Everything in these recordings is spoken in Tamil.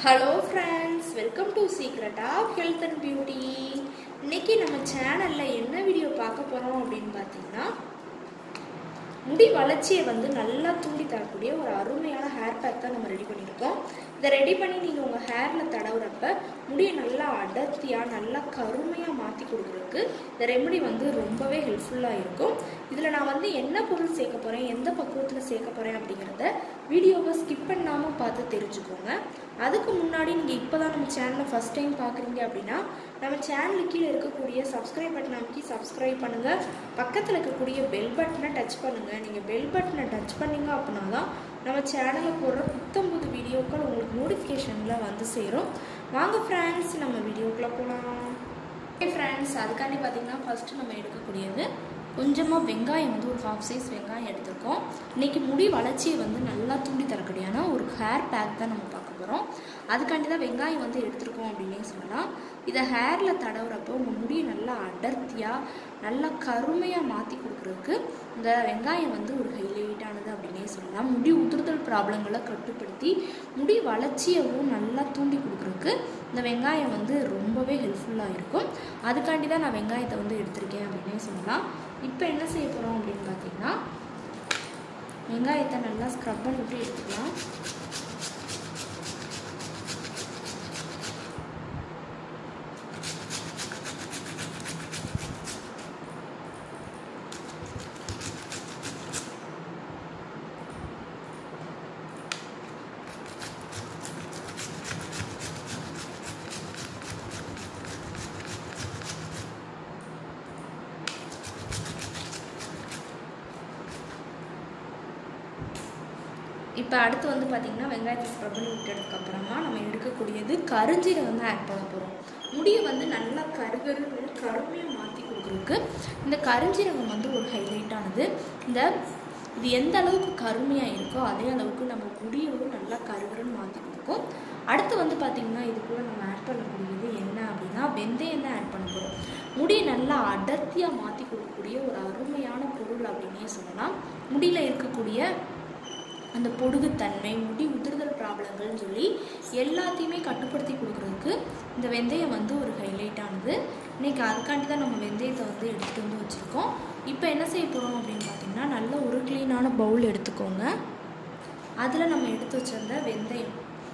hello friends welcome to secret of health and beauty இன்னைக்கு நம்ம சேனலில் என்ன வீடியோ பார்க்க போகிறோம் அப்படின்னு பார்த்தீங்கன்னா முடி வளர்ச்சியை வந்து நல்லா தூண்டி தரக்கூடிய ஒரு அருமையான ஹேர் பேக் தான் நம்ம ரெடி பண்ணியிருக்கோம் இதை ரெடி பண்ணி நீங்கள் உங்கள் ஹேரில் தடவுறப்ப முடியை நல்லா அடர்த்தியாக நல்லா கருமையாக மாற்றி கொடுக்குறதுக்கு இந்த ரெமெடி வந்து ரொம்பவே ஹெல்ப்ஃபுல்லாக இருக்கும் இதில் நான் வந்து என்ன பொருள் சேர்க்க போகிறேன் எந்த பக்குவத்தில் சேர்க்க போகிறேன் அப்படிங்கிறத வீடியோவை ஸ்கிப் பண்ணாமல் பார்த்து தெரிஞ்சுக்கோங்க அதுக்கு முன்னாடி நீங்கள் இப்போ தான் நம்ம சேனலை ஃபஸ்ட் டைம் பார்க்குறீங்க அப்படின்னா நம்ம சேனலுக்கு கீழே இருக்கக்கூடிய சப்ஸ்கிரைப் பட்டன் அமைக்கி சப்ஸ்கிரைப் பண்ணுங்கள் பக்கத்தில் இருக்கக்கூடிய பெல் பட்டனை டச் பண்ணுங்கள் நீங்கள் பெல் பட்டனை டச் பண்ணீங்க அப்படின்னா தான் நம்ம சேனலில் போடுற புத்தம் புது வீடியோக்கள் உங்களுக்கு நோட்டிஃபிகேஷனில் வந்து சேரும் வாங்க ஃப்ரெண்ட்ஸ் நம்ம வீடியோக்குள்ளே போகலாம் ஓகே ஃப்ரெண்ட்ஸ் அதுக்காண்டி பார்த்தீங்கன்னா ஃபஸ்ட்டு நம்ம எடுக்கக்கூடியது கொஞ்சமாக வெங்காயம் வந்து ஒரு ஹாஃப் சைஸ் வெங்காயம் எடுத்திருக்கோம் இன்றைக்கி முடி வளர்ச்சியை வந்து நல்லா தூண்டி தரக்கூடியான ஒரு ஹேர் பேக் தான் நம்ம பார்க்க போகிறோம் அதுக்காண்டி தான் வெங்காயம் வந்து எடுத்திருக்கோம் அப்படின்னே சொல்லலாம் இதை ஹேரில் தடவுறப்போ உங்கள் முடியை நல்லா அடர்த்தியாக நல்லா கருமையாக மாற்றி கொடுக்குறதுக்கு இந்த வெங்காயம் வந்து ஒரு ஹைலைட்டானது அப்படின்னே சொல்லலாம் முடி உதிர்தல் ப்ராப்ளங்களை கட்டுப்படுத்தி முடி வளர்ச்சியவும் நல்லா தூண்டி கொடுக்குறதுக்கு இந்த வெங்காயம் வந்து ரொம்பவே ஹெல்ப்ஃபுல்லாக இருக்கும் அதுக்காண்டி தான் நான் வெங்காயத்தை வந்து எடுத்திருக்கேன் அப்படின்னே சொல்லலாம் இப்போ என்ன செய்ய போகிறோம் அப்படின்னு பார்த்தீங்கன்னா வெங்காயத்தை நல்லா ஸ்க்ரப் பண்ணி விட்டு எடுத்துக்கலாம் இப்போ அடுத்து வந்து பார்த்திங்கன்னா வெங்காயத்தை ஸ்க்ரப் பண்ணி விட்டதுக்கப்புறமா நம்ம எடுக்கக்கூடியது கருஞ்சீரை வந்து ஆட் பண்ண போகிறோம் முடியை வந்து நல்லா கருகருன்னு கருமையாக மாற்றி கொடுக்குறதுக்கு இந்த கருஞ்சீரகம் வந்து ஒரு ஹைலைட்டானது இந்த இது எந்த அளவுக்கு கருமையாக இருக்கோ அதே அளவுக்கு நம்ம முடியவும் நல்லா கருகருன்னு மாற்றி கொடுக்கும் அடுத்து வந்து பார்த்திங்கன்னா இது கூட நம்ம ஆட் பண்ணக்கூடியது என்ன அப்படின்னா வெந்தயம் தான் ஆட் பண்ண போகிறோம் முடியை நல்லா அடர்த்தியாக மாற்றி கொடுக்கக்கூடிய ஒரு அருமையான பொருள் அப்படின்னே சொல்லலாம் முடியில் இருக்கக்கூடிய அந்த பொடுகுத்தன்மை முடி உதிர்தல் ப்ராப்ளங்கள்னு சொல்லி எல்லாத்தையுமே கட்டுப்படுத்தி கொடுக்குறதுக்கு இந்த வெந்தயம் வந்து ஒரு ஹைலைட்டானது இன்றைக்கி அதுக்காண்டி தான் நம்ம வெந்தயத்தை வந்து எடுத்துகிட்டு வந்து வச்சுருக்கோம் இப்போ என்ன செய்ய போகிறோம் அப்படின்னு பார்த்தீங்கன்னா நல்ல ஒரு க்ளீனான பவுல் எடுத்துக்கோங்க அதில் நம்ம எடுத்து வச்சிருந்த வெந்தயம்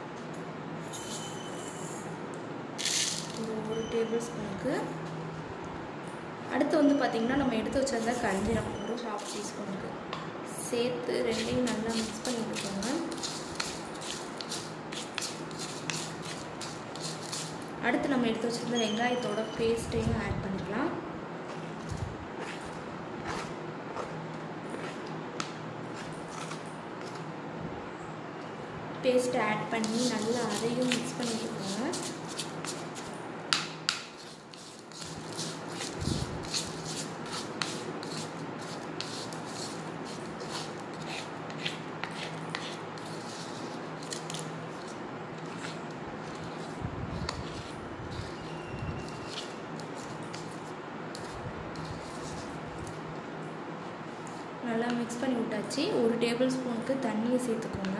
ஒரு ஒரு டேபிள் ஸ்பூனுக்கு அடுத்து வந்து பார்த்திங்கன்னா நம்ம எடுத்து வச்சிருந்த கஞ்சிரம் ஒரு ஹாஃப் டீஸ்பூனுக்கு சேர்த்து ரெண்டையும் நல்லா மிக்ஸ் பண்ணி விட்டுக்கோங்க அடுத்து நம்ம எடுத்து வச்சிருந்த வெங்காயத்தோட பேஸ்ட்டையும் ஆட் பண்ணிக்கலாம் பேஸ்ட்டை ஆட் பண்ணி நல்லா அதையும் மிக்ஸ் பண்ணி விட்டுக்கோங்க நல்லா மிக்ஸ் பண்ணி விட்டாச்சு ஒரு டேபிள் ஸ்பூனுக்கு தண்ணியை சேர்த்துக்கோங்க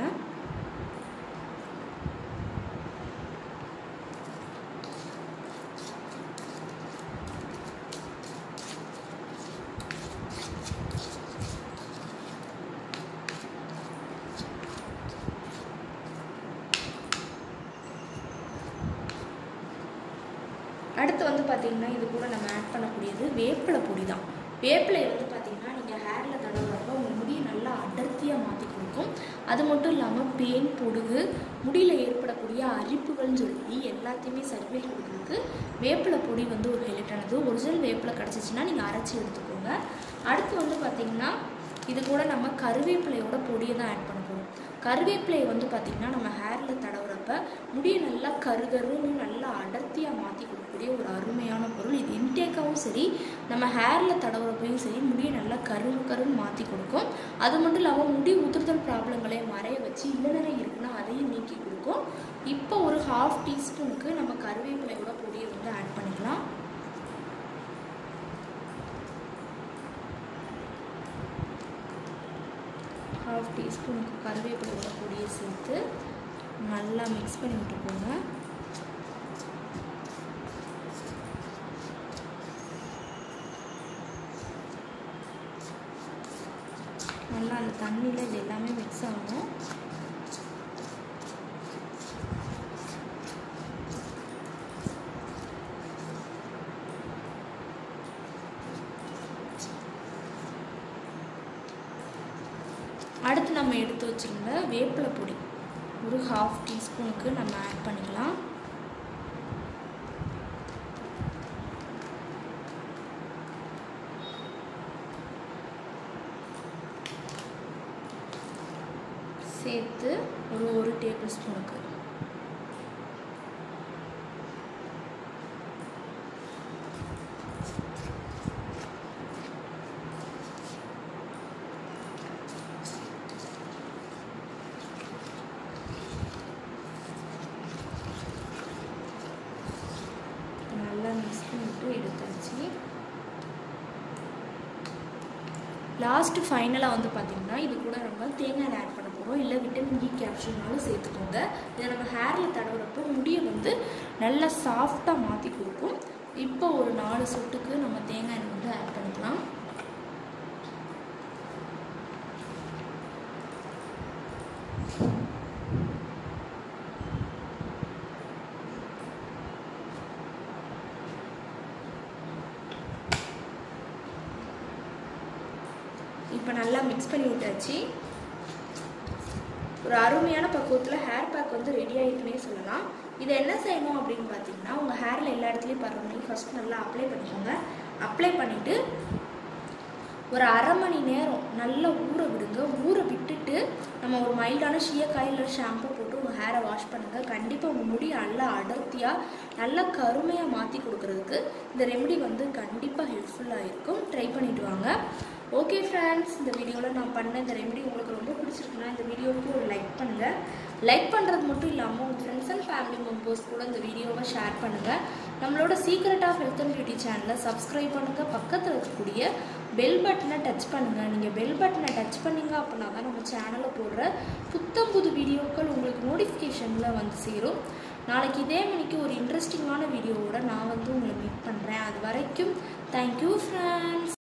அடுத்து வந்து பார்த்திங்கன்னா இது கூட நம்ம ஆட் பண்ணக்கூடியது வேப்பிலை பொடி தான் வேப்பிலையை வந்து பார்த்திங்கன்னா நீங்கள் ஹேரில் தடவுறப்ப உங்கள் முடியை நல்லா அடர்த்தியாக மாற்றி கொடுக்கும் அது மட்டும் இல்லாமல் பேன் பொடுகு முடியில் ஏற்படக்கூடிய அரிப்புகள்னு சொல்லி எல்லாத்தையுமே சரி பண்ணி கொடுக்குறதுக்கு வேப்பிலை பொடி வந்து ஒரு ஹைலைட்டானது ஒரிஜினல் வேப்பிலை கிடச்சிச்சின்னா நீங்கள் அரைச்சி எடுத்துக்கோங்க அடுத்து வந்து பார்த்திங்கன்னா இது கூட நம்ம கருவேப்பிலையோட பொடியை தான் ஆட் பண்ண போகிறோம் கருவேப்பிலையை வந்து பார்த்திங்கன்னா நம்ம ஹேரில் தடவுறப்ப முடியை நல்லா கருகருன்னு நல்லா அடர்த்தியாக மாற்றி கொடுக்கக்கூடிய ஒரு அருமையான பொருள் இது இன்டேக்காகவும் சரி நம்ம ஹேரில் தடவுறப்பையும் சரி முடியை நல்லா கரு கருன்னு மாற்றி கொடுக்கும் அது மட்டும் இல்லாமல் முடி உதிர்தல் ப்ராப்ளங்களை மறைய வச்சு இளநரை இருக்குன்னா அதையும் நீக்கி கொடுக்கும் இப்போ ஒரு ஹாஃப் டீஸ்பூனுக்கு நம்ம கருவேப்பிலையோட பொடியை வந்து ஆட் பண்ணிக்கலாம் ஹாஃப் டீஸ்பூனுக்கு கருவேப்பிலையோட பொடியை சேர்த்து நல்லா மிக்ஸ் பண்ணி விட்டுக்கோங்க நல்லா அந்த தண்ணியில் இது எல்லாமே மிக்ஸ் ஆகணும் அடுத்து நம்ம எடுத்து வச்சுருந்த வேப்பிலை பொடி ஒரு ஹாஃப் டீஸ்பூனுக்கு நம்ம ஆட் பண்ணிக்கலாம் சேர்த்து ஒரு ஒரு டேபிள் ஸ்பூனுக்கு நல்லா மிக்ஸ் பண்ணிட்டு எடுத்தாச்சு லாஸ்ட்டு ஃபைனலாக வந்து பார்த்திங்கன்னா இது கூட நம்ம தேங்காய் எண்ணெய் ஆட் பண்ண போகிறோம் இல்லை விட்டமின் இ கேப்சூல்னாலும் சேர்த்துக்கோங்க இதை நம்ம ஹேரில் தடவுறப்போ முடியை வந்து நல்லா சாஃப்டாக மாற்றி கொடுக்கும் இப்போ ஒரு நாலு சொட்டுக்கு நம்ம தேங்காய் எண்ணெய் வந்து ஆட் பண்ணிக்கலாம் இப்போ நல்லா மிக்ஸ் பண்ணி விட்டாச்சு ஒரு அருமையான பக்குவத்தில் ஹேர் பேக் வந்து ரெடி ஆகிட்டுனே சொல்லலாம் இதை என்ன செய்யணும் அப்படின்னு பார்த்தீங்கன்னா உங்கள் ஹேரில் எல்லா இடத்துலையும் பரவணும் ஃபஸ்ட் நல்லா அப்ளை பண்ணிக்கோங்க அப்ளை பண்ணிவிட்டு ஒரு அரை மணி நேரம் நல்லா ஊற விடுங்க ஊற விட்டுட்டு நம்ம ஒரு மைல்டான ஷியக்காய் இல்லை ஷாம்பு போட்டு உங்கள் ஹேரை வாஷ் பண்ணுங்கள் கண்டிப்பாக உங்கள் முடி நல்லா அடர்த்தியாக நல்லா கருமையாக மாற்றி கொடுக்குறதுக்கு இந்த ரெமெடி வந்து கண்டிப்பாக ஹெல்ப்ஃபுல்லாக இருக்கும் ட்ரை பண்ணிட்டு வாங்க ஓகே ஃப்ரெண்ட்ஸ் இந்த வீடியோவில் நான் பண்ண இந்த ரெமெடி உங்களுக்கு ரொம்ப பிடிச்சிருக்குன்னா இந்த வீடியோவுக்கு ஒரு லைக் பண்ணுங்கள் லைக் பண்ணுறது மட்டும் இல்லாமல் உங்கள் ஃப்ரெண்ட்ஸ் அண்ட் ஃபேமிலி மெம்பர்ஸ் கூட இந்த வீடியோவை ஷேர் பண்ணுங்கள் நம்மளோட secret of health and beauty சேனலை சப்ஸ்கிரைப் பண்ணுங்கள் பக்கத்தில் இருக்கக்கூடிய பெல் பட்டனை டச் பண்ணுங்கள் நீங்கள் பெல் பட்டனை டச் பண்ணீங்க அப்படின்னா தான் நம்ம சேனலில் போடுற புத்தம் புது வீடியோக்கள் உங்களுக்கு நோட்டிஃபிகேஷனில் வந்து சேரும் நாளைக்கு இதே மணிக்கு ஒரு இன்ட்ரெஸ்டிங்கான வீடியோவோட நான் வந்து உங்களை மீட் பண்ணுறேன் அது வரைக்கும் தேங்க்யூ ஃப்ரெண்ட்ஸ்